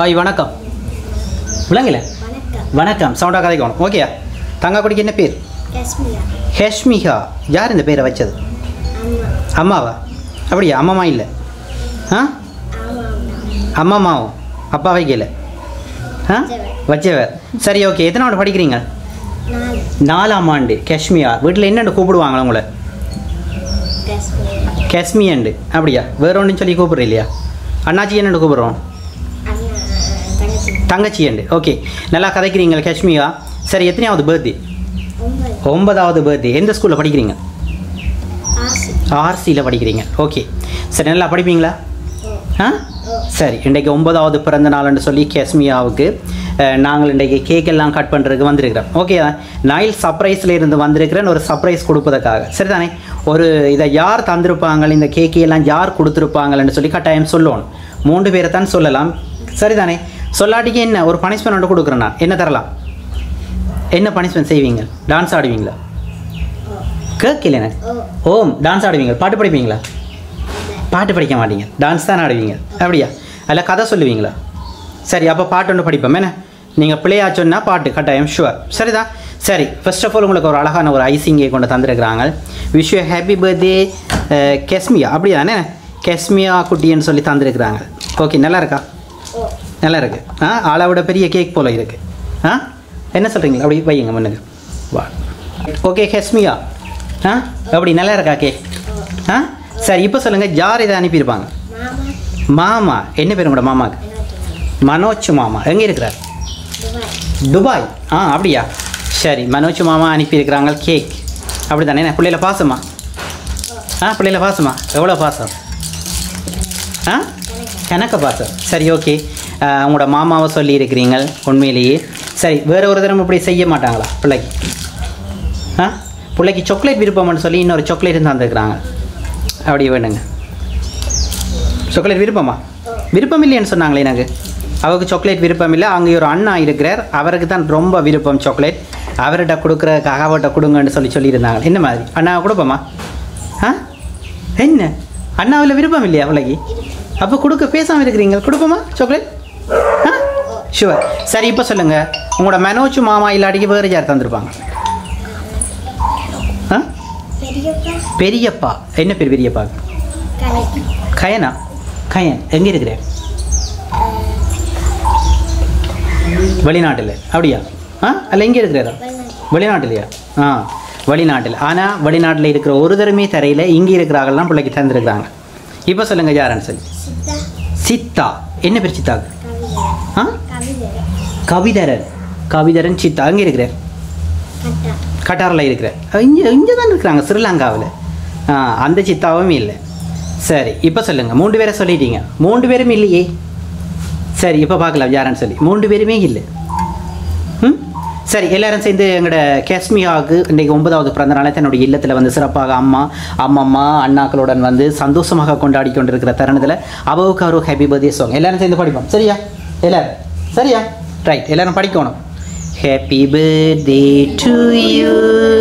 hi வணக்கம் விளங்கல வணக்கம் வணக்கம் சவுண்டாக கதைக்கணும் ஓகேயா தங்கக்குடிக்கு என்ன பேர் காஷ்மீரா ஹேஷ்மிகா யார் இந்த பேரை வச்சது அம்மா அம்மாவா அப்படியா அம்மாமா இல்லை ஆ ஆமா அம்மாமாவும் அப்பா வைக்கல ஆ வச்சவர் சரி ஓகே எத்தனாவது படிக்கிறீங்க நாலு நாலாம் ஆண்டு காஷ்மியா வீட்டில் என்னென்னு கூப்பிடுவாங்களா உங்களை காஷ்மீர் காஷ்மியண்டு அப்படியா வேற ஒன்றும் சொல்லி கூப்பிடுற இல்லையா அண்ணாச்சி என்னென்னு கூப்பிடுறோம் அண்ணா தங்கச்சி தங்கச்சி அண்டு ஓகே நல்லா கதைக்கிறீங்க காஷ்மியா சரி எத்தனையாவது பர்த்டே ஒன்பது ஒன்பதாவது பர்த்டே எந்த ஸ்கூலில் படிக்கிறீங்க ஆசு ஆர்சியில் படிக்கிறீங்க ஓகே சரி நல்லா படிப்பீங்களா ஓ ஆ சரி இன்றைக்கு ஒன்பதாவது பிறந்த நாள்னு சொல்லி கேஸ்மியாவுக்கு அஹ், நாங்கள் இன்றைக்கு கேக் எல்லாம் கட் பண்ணுறதுக்கு வந்திருக்கிறோம் ஓகே நைல் சர்ப்ரைஸில் இருந்து வந்திருக்கிறேன் ஒரு சர்ப்ரைஸ் கொடுப்பதற்காக சரிதானே ஒரு இதை யார் தந்திருப்பாங்க இந்த கேக்கு எல்லாம் யார் கொடுத்துருப்பாங்கன்னு சொல்லி கட்டாயம் சொல்லணும் மூன்று பேரை தான் சொல்லலாம் சரிதானே சொல்லாட்டிக்கு என்ன ஒரு பனிஷ்மெண்ட் ஒன்று கொடுக்குறேன் நான் என்ன தரலாம் என்ன பனிஷ்மெண்ட் செய்வீங்க டான்ஸ் ஆடுவீங்களா கேட்கல எனக்கு ஓ ஓம் டான்ஸ் ஆடுவீங்க பாட்டு படிப்பீங்களா பாட்டு படிக்க மாட்டீங்க டான்ஸ் தான் ஆடுவீங்க அப்படியா அதில் கதை சொல்லுவீங்களா சரி அப்போ பாட்டு ஒன்று படிப்போம் என்ன நீங்கள் பிள்ளையா சொன்னால் பாட்டு கட்டாயம் ஷுவர் சரிதான் சரி ஃபர்ஸ்ட் ஆஃப் ஆல் உங்களுக்கு ஒரு அழகான ஒரு ஐசிங்கை கொண்டு தந்திருக்கிறாங்க விஷ் யூ ஹாப்பி பர்த்டே கெஸ்மியா அப்படியா தானே கெஸ்மியா குட்டின்னு சொல்லி தந்திருக்கிறாங்க ஓகே நல்லா இருக்கா ஓ நல்லா இருக்கு ஆ ஆளை விட பெரிய கேக் போல இருக்கு ஆ என்ன சொல்கிறீங்களா அப்படி வையுங்க முன்னுக்கு வா ஓகே ஹெஸ்மியா ஆ அப்படி நல்லா இருக்கா கேக் ஆ சரி இப்போ சொல்லுங்கள் யார் இதை அனுப்பியிருப்பாங்க மாமா மாமா என்ன பேர் உங்களோட மாமாக்கு என்னோட மனோஜ் மாமா எங்கே இருக்கிறார் துபாய் துபாய் ஆ அப்படியா சரி மனோஜ் மாமா அனுப்பியிருக்கிறாங்க கேக் அப்படி தானே என்ன பிள்ளையில பாசமா ஆ பிள்ளையில பாசமா எவ்வளோ பாசம் ஆ கணக்க பாசம் சரி ஓகே உங்களோட மாமாவை சொல்லியிருக்கிறீங்க உண்மையிலேயே சரி வேறு ஒரு தரம் இப்படி செய்ய மாட்டாங்களா பிள்ளைக்கு ஆ பிள்ளைக்கு சாக்லேட் விருப்பம்னு சொல்லி இன்னொரு சாக்லேட் தந்துருக்குறாங்க அப்படி வேணுங்க சாக்லேட் விருப்பமா விருப்பம் இல்லைன்னு சொன்னாங்களே எனக்கு அவருக்கு சாக்லேட் விருப்பம் இல்லை அங்கே ஒரு அண்ணா இருக்கிறார் அவருக்கு தான் ரொம்ப விருப்பம் சாக்லேட் அவர்கிட்ட கொடுக்குறதுக்காக அவர்கிட்ட கொடுங்கன்னு சொல்லி சொல்லியிருந்தாங்க என்ன மாதிரி அண்ணா கொடுப்போமா ஆ என்ன அண்ணாவில் விருப்பம் இல்லையா அவளைக்கு அப்போ கொடுக்க பேசாமல் இருக்கிறீங்க கொடுப்போமா சாக்லேட் ஆ ஷுவர் சரி இப்போ சொல்லுங்கள் உங்களோட மனோஜ் மாமா இல்லாட்டிக்கு வேறு யார் தந்திருப்பாங்க ஆ பெரியப்பா பெரியப்பா என்ன பேர் பெரியப்பா கலை கயனா கயன் எங்கே இருக்கிறேன் வெளிநாட்டில் அப்படியா ஆ அல்ல எங்கே இருக்கிறாரா வெளிநாட்டிலையா ஆ வெளிநாட்டில் ஆனால் வெளிநாட்டில் இருக்கிற ஒரு தரமே தரையில் இங்கே இருக்கிறாங்கலாம் பிள்ளைக்கு தந்துருக்குறாங்க இப்போ சொல்லுங்கள் யாருன்னு சொல்லி சித்தா சித்தா என்ன பேர் சித்தாக்கு கவிதை ஆ கவிதை கவிதரன் கவிதரன் சித்தா அங்கே இருக்கிறார் கட்டா கட்டாரில் இருக்கிறார் இங்கே இங்கே தான் இருக்கிறாங்க ஸ்ரீலங்காவில் ஆ அந்த சித்தாவும் இல்லை சரி இப்போ சொல்லுங்கள் மூன்று பேரை சொல்லிட்டீங்க மூன்று பேரும் இல்லையே சரி இப்போ பார்க்கலாம் யாருன்னு சொல்லி மூன்று பேருமே இல்லை ம் சரி எல்லாரும் சேர்ந்து எங்களோட காஷ்மீராவுக்கு இன்றைக்கு ஒன்பதாவது பிறந்த நாளை தன்னுடைய இல்லத்தில் வந்து சிறப்பாக அம்மா அம்மம்மா அண்ணாக்களுடன் வந்து சந்தோஷமாக கொண்டாடி கொண்டிருக்கிற தருணத்தில் அவவுக்கு ஒரு ஹாப்பி பர்த்டே சாங் எல்லாரும் சேர்ந்து படிப்போம் சரியா எல்லாரும் சரியா ரைட் எல்லாரும் படிக்கணும் happy birthday to you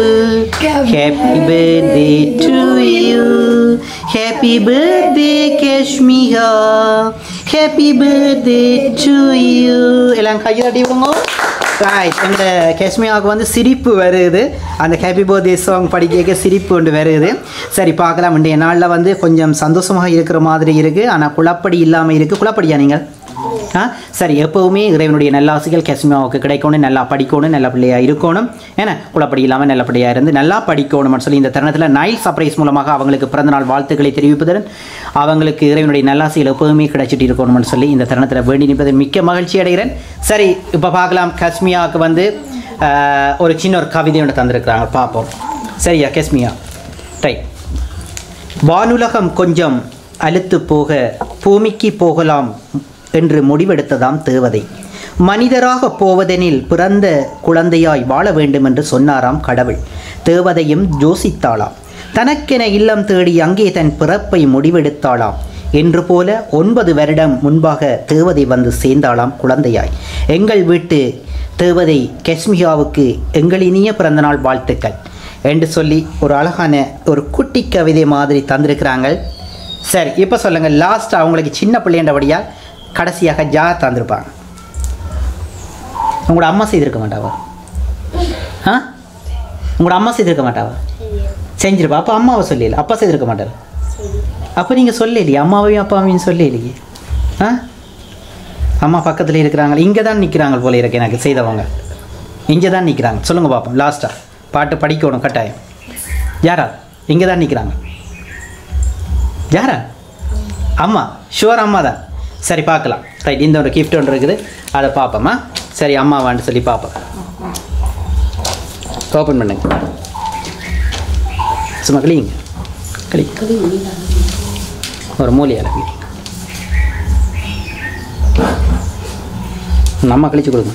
happy birthday to you happy birthday Kashmira happy birthday to you எல்லாம் கையடி விடுங்க ரைட் இந்த காஷ்மீராவுக்கு வந்து சிரிப்பு வருது அந்த ஹாப்பி பர்த்டே சாங் படிக்க சிரிப்பு ஒன்று வருது சரி பார்க்கலாம் இன்றைய நாளில் வந்து கொஞ்சம் சந்தோஷமாக இருக்கிற மாதிரி இருக்குது ஆனால் குழப்படி இல்லாமல் இருக்குது குழப்படியா நீங்கள் ஆ சரி எப்போவுமே இறைவனுடைய நல்லாசிகள் காஷ்மீராவுக்கு கிடைக்கணும் நல்லா படிக்கணும் நல்ல பிள்ளையாக இருக்கணும் ஏன்னா குழப்படி இல்லாமல் நல்ல பிள்ளையாக இருந்து நல்லா படிக்கணும்னு சொல்லி இந்த தருணத்தில் நைல் சர்ப்ரைஸ் மூலமாக அவங்களுக்கு பிறந்தநாள் வாழ்த்துக்களை தெரிவிப்பதுடன் அவங்களுக்கு இறைவனுடைய நல்லாசிகள் எப்போவுமே கிடைச்சிட்டு இருக்கணும்னு சொல்லி இந்த தருணத்தில் வேண்டி நிற்பதில் மிக்க மகிழ்ச்சி அடைகிறேன் சரி இப்போ பார்க்கலாம் காஷ்மீராவுக்கு வந்து ஆ, ஒரு சின்ன ஒரு கவிதை ஒன்று தந்திருக்கிறாங்க பார்ப்போம் சரியா காஷ்மீரா ரைட் வானுலகம் கொஞ்சம் அலுத்து போக பூமிக்கு போகலாம் என்று முடிவெடுத்ததாம் தேவதை மனிதராக போவதெனில் பிறந்த குழந்தையாய் வாழ வேண்டும் என்று சொன்னாராம் கடவுள் தேவதையும் யோசித்தாளாம் தனக்கென இல்லம் தேடி அங்கே தன் பிறப்பை முடிவெடுத்தாளாம் என்று போல ஒன்பது வருடம் முன்பாக தேவதை வந்து சேர்ந்தாளாம் குழந்தையாய் எங்கள் வீட்டு தேவதை கெஸ்மியாவுக்கு எங்கள் இனிய பிறந்தநாள் வாழ்த்துக்கள் என்று சொல்லி ஒரு அழகான ஒரு குட்டி கவிதை மாதிரி தந்திருக்கிறாங்க சரி இப்போ சொல்லுங்கள் லாஸ்ட் அவங்களுக்கு சின்ன பிள்ளைன்றபடியால் கடைசியாக யார் தந்திருப்பாங்க உங்களோட அம்மா செய்திருக்க மாட்டாவா ஆ உங்களோட அம்மா செய்திருக்க மாட்டாவா செஞ்சிருப்பா அப்போ அம்மாவை சொல்லல அப்பா செய்திருக்க மாட்டார் அப்போ நீங்கள் சொல்லலையே அம்மாவையும் அப்பாவையும் சொல்லலையே ஆ அம்மா பக்கத்தில் இருக்கிறாங்க இங்கே தான் நிற்கிறாங்க போல இருக்கு எனக்கு செய்தவங்க இங்கே தான் நிற்கிறாங்க சொல்லுங்கள் பார்ப்போம் லாஸ்ட்டாக பாட்டு படிக்கணும் கட்டாயம் யாரா இங்கே தான் நிற்கிறாங்க யாரா அம்மா ஷுவர் அம்மா தான் சரி பார்க்கலாம் ரைட் இந்த ஒரு gift ஒன்று இருக்குது அதை பார்ப்போமா சரி அம்மாவான்னு சொல்லி பார்ப்போம் ஓப்பன் பண்ணுங்க சும்மா கிளிங்க கிளி ஒரு மூலியால் கிளிங்க நம்ம கழிச்சு கொடுங்க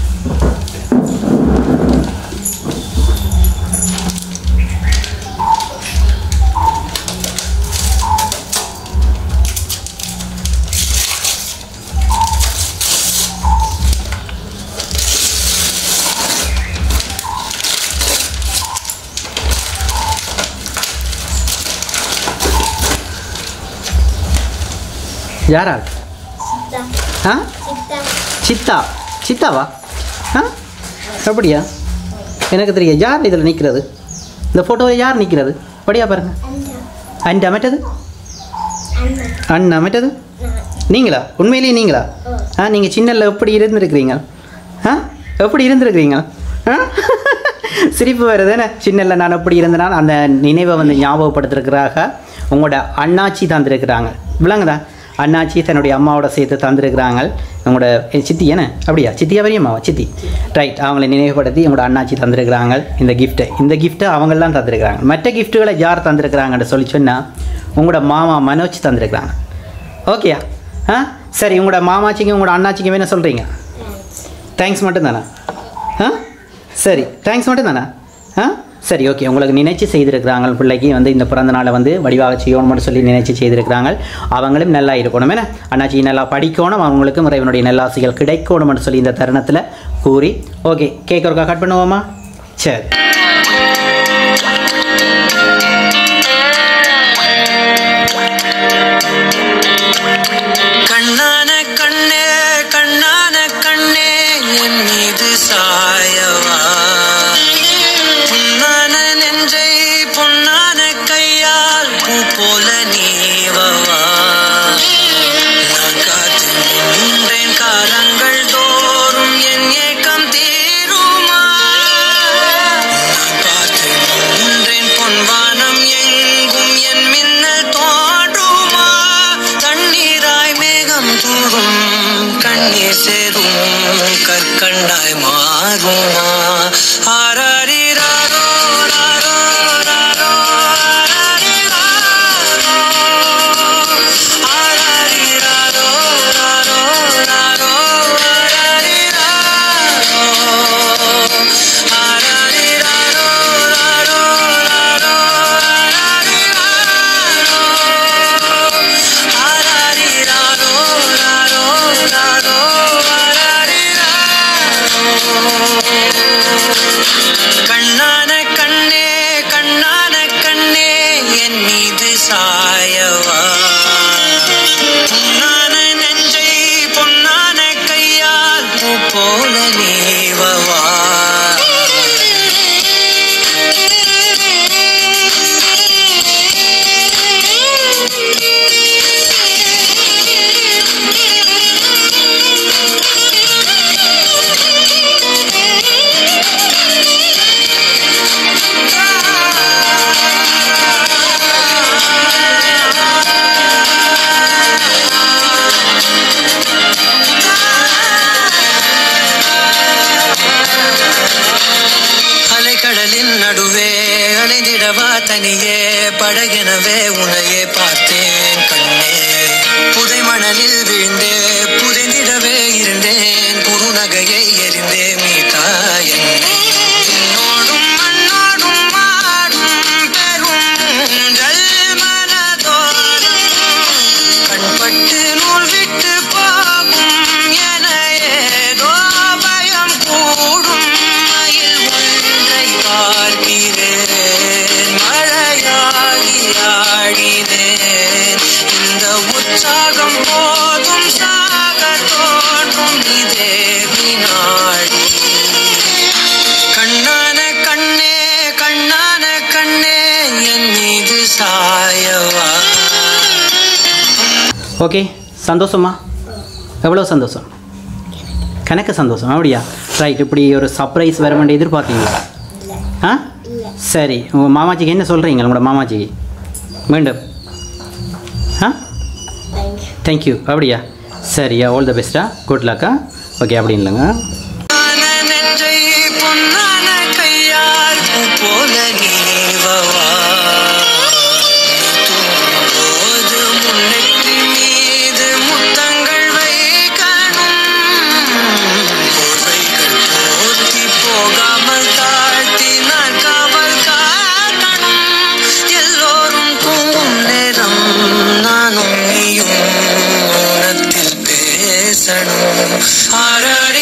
யாரா சித்தா ஆ சித்தா சித்தா சித்தாவா ஆ அப்படியா எனக்கு தெரியும் யார் இதில் நிற்கிறது இந்த ஃபோட்டோவில் யார் நிற்கிறது படியா பாருங்க அண்ணா அண்ட் அமைட்டது அண்ணா அண்ணன் அமைட்டது நான் நீங்களா உண்மையிலேயே நீங்களா ஓ ஆ நீங்கள் சின்னல எப்படி இருந்திருக்கிறீங்க ஆ எப்படி இருந்திருக்கிறீங்க ஆ சிரிப்பு வருது என்ன சின்னல நான் எப்படி இருந்தேனா அந்த நினைவை வந்து ஞாபகப்படுத்துறதுக்காக உங்களோட அண்ணாச்சி தந்திருக்கிறாங்க விளங்குதா அண்ணாச்சி தன்னுடைய அம்மாவோட சேர்த்து தந்திருக்கிறாங்க உங்களோட எ, சித்தி என்ன அப்படியா சித்தியா பெரியம்மாவா சித்தி ரைட் அவங்களை நினைவுபடுத்தி உங்களோட அண்ணாச்சி தந்திருக்கிறாங்க இந்த கிஃப்ட்டை இந்த கிஃப்ட்டை அவங்கெல்லாம் தந்திருக்கிறாங்க மற்ற கிஃப்ட்டுகளை யார் தந்திருக்கிறாங்கன்னு சொல்லி சொன்னால் உங்களோட மாமா மனோஜ் தந்திருக்கிறாங்க ஓகேயா ஆ சரி உங்களோட மாமாச்சிக்கும் உங்களோட அண்ணாச்சிக்கும் என்ன சொல்கிறீங்க தேங்க்ஸ் மட்டும்தானா ஆ சரி தேங்க்ஸ் மட்டும்தானா ஆ சரி ஓகே உங்களுக்கு நினைச்சு செய்திருக்கிறாங்க பிள்ளைக்கு வந்து இந்த பிறந்த நாளை வந்து வடிவாக செய்யணும்னு சொல்லி நினைச்சு செய்திருக்கிறாங்க அவங்களும் நல்லா இருக்கணும் என்ன அண்ணாச்சி நல்லா படிக்கணும் அவங்களுக்கும் இறைவனுடைய நல்லாசிகள் கிடைக்கணும்னு சொல்லி இந்த தருணத்தில் கூறி ஓகே கேக் ஒருக்கா கட் பண்ணுவோமா சரி கண்ணான கண்ணே கண்ணான கண்ணே என் மீது சாயவா புண்ணான நெஞ்சை பொன்னான கையால் பூ போல நீவவா நான் காத்து நின்றேன் காலங்கள் தோறும் என் ஏக்கம் தீருமா நான் பார்த்து நின்றேன் பொன்வானம் எங்கும் என் மின்னல் தோன்றுமா தண்ணீராய் மேகம் தூரும் கண்ணீர் சேரும் கற்கண்டாய் மாறுமா ஆராரிராரோ ராரோ ராரோ ஆராரிராரோ ஆராரிராரோ ராரோ ராரோ ஆராரிராரோ ஆராரிராரோ ராரோ ராரோ ஆராரிராரோ ஆராரிராரோ ராரோ ராரோ ஆராரிராரோ கண்ணான கண்ணே கண்ணான கண்ணே என் மீது சாயவா பொன்னான நெஞ்சை பொன்னான கையால் பூ போல நீவவா அலைக்கடலின் நடுவே அலைந்திடவா தனியே படகெனவே உன்னையே பார்த்தேன் கண்ணே புதை மணலில் விழுந்தே புதைந்திடவே இருந்தேன் குறுநகையை எரிந்தே மீட்டா என்னை என்னோடும் மண்ணோடும் மாடும் பெரும் ஊஞ்சல் மனதோடும் கண்பட்டு நூல் விட்டு போகும் என ஏதோ பயம் கூடும் மயில் ஒன்றை பார்க்கிறேன் மழையாகி ஆடினேன் இந்த உற்சாகம் போதும் சாய் சாயவா ஓகே சந்தோஷமா எவ்வளோ சந்தோஷம் கணக்கு சந்தோஷம் அப்படியா ரைட் இப்படி ஒரு சர்ப்ரைஸ் வர வேண்டிய எதிர்பார்த்தீங்களா ஆ சரி உங்கள் மாமாச்சிக்கு என்ன சொல்கிறீங்க உங்களோட மாமாச்சிக்கு மீண்டும் ஆ தேங்க்யூ தேங்க்யூ அப்படியா சரியா ஆல் த பெஸ்ட்டா குட் லக்கா ஓகே அப்படி இல்லைங்க பொன்னான நெஞ்சை பொன்னான கையால் பூ போல நீவவா தூங்கும்போது முன்னெற்றி மீது முத்தங்கள் வைக்கணும் போர்வைகள் போர்த்தி போகாமல் தாழ்த்தி நான் காவல் காக்கணும் எல்லோரும் தூங்கும் நேரம் நானும் நீயும் மௌனத்தில் பேசணும் ஆராடி